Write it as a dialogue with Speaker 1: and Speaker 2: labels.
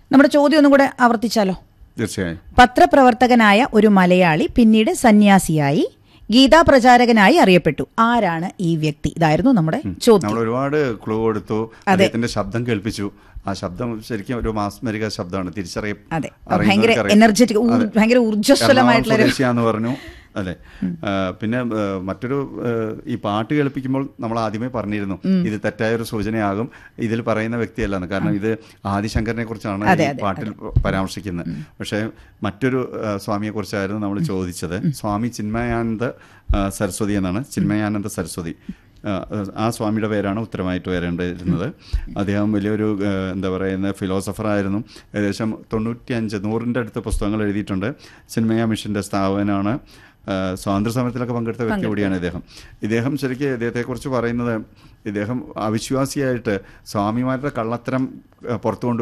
Speaker 1: നമ്മുടെ ചോദ്യം ഒന്നും കൂടെ ആവർത്തിച്ചാലോ
Speaker 2: തീർച്ചയായും
Speaker 1: പത്രപ്രവർത്തകനായ ഒരു മലയാളി പിന്നീട് സന്യാസിയായി ഗീതാ പ്രചാരകനായി അറിയപ്പെട്ടു ആരാണ് ഈ വ്യക്തി ഇതായിരുന്നു നമ്മുടെ ചോദ്യം
Speaker 2: നമ്മൾ ഒരുപാട് ക്ലൂ കൊടുത്തു അദ്ദേഹത്തിന്റെ ശബ്ദം കേൾപ്പിച്ചു ആ ശബ്ദം ശരിക്കും ഒരു മാസ്മരിക ശബ്ദമാണ് തിരിച്ചറിയ
Speaker 1: അതെ.
Speaker 2: അറിയുന്നവർക്ക്
Speaker 1: ഭയങ്കര
Speaker 2: അറിയാം.
Speaker 1: energetic, ഊ-
Speaker 2: അതെ.
Speaker 1: ഭയങ്കര ഊർജ്ജസ്വലമായിട്ടുള്ള ഒരു-
Speaker 2: എറണാകുളം സ്വദേശിയാന്ന് പറഞ്ഞു അതെ ആ, പിന്നെ ആ, മറ്റൊരു ആ, ഈ പാട്ട് കേൾപ്പിക്കുമ്പോൾ നമ്മൾ ആദ്യമേ പറഞ്ഞിരുന്നു ഇത് തെറ്റായ ഒരു സൂചനയാകും ഇതിൽ പറയുന്ന വ്യക്തിയല്ലെന്ന് കാരണം ഇത് ആദിശങ്കരനെ കുറിച്ചാണ്
Speaker 1: അതെ,
Speaker 2: ഈ
Speaker 1: അതെ,
Speaker 2: പാട്ടിൽ പരാമർശിക്കുന്നത് പക്ഷേ മറ്റൊരു ആ, സ്വാമിയെ കുറിച്ചായിരുന്നു നമ്മൾ ചോദിച്ചത് സ്വാമി ചിന്മയാനന്ദ ആ, സരസ്വതി എന്നാണ് ചിന്മയാനന്ദ സരസ്വതി ആ, ആ സ്വാമിയുടെ പേരാണ് ഉത്തരമായിട്ട് വരേണ്ടിയിരുന്നത് അദ്ദേഹം വലിയൊരു ആ, എന്താ പറയുന്ന ഫിലോസഫറായിരുന്നു ഏകദേശം തൊണ്ണൂറ്റിയഞ്ച് നൂറിൻ്റെ അടുത്ത് പുസ്തകങ്ങൾ എഴുതിയിട്ടുണ്ട് ചിന്മയ മിഷൻ്റെ സ്ഥാപകനാണ് ആ, സ്വാതന്ത്ര്യ സമരത്തിലൊക്കെ പങ്കെടുത്ത വ്യക്തി കൂടിയാണ് ഇദ്ദേഹം ഇദ്ദേഹം ശരിക്കും ഇദ്ദേഹത്തെക്കുറിച്ച് പറയുന്നത് ഇദ്ദേഹം അവിശ്വാസിയായിട്ട് സ്വാമിമാരുടെ കള്ളത്തരം ആ, പുറത്തു കൊണ്ട്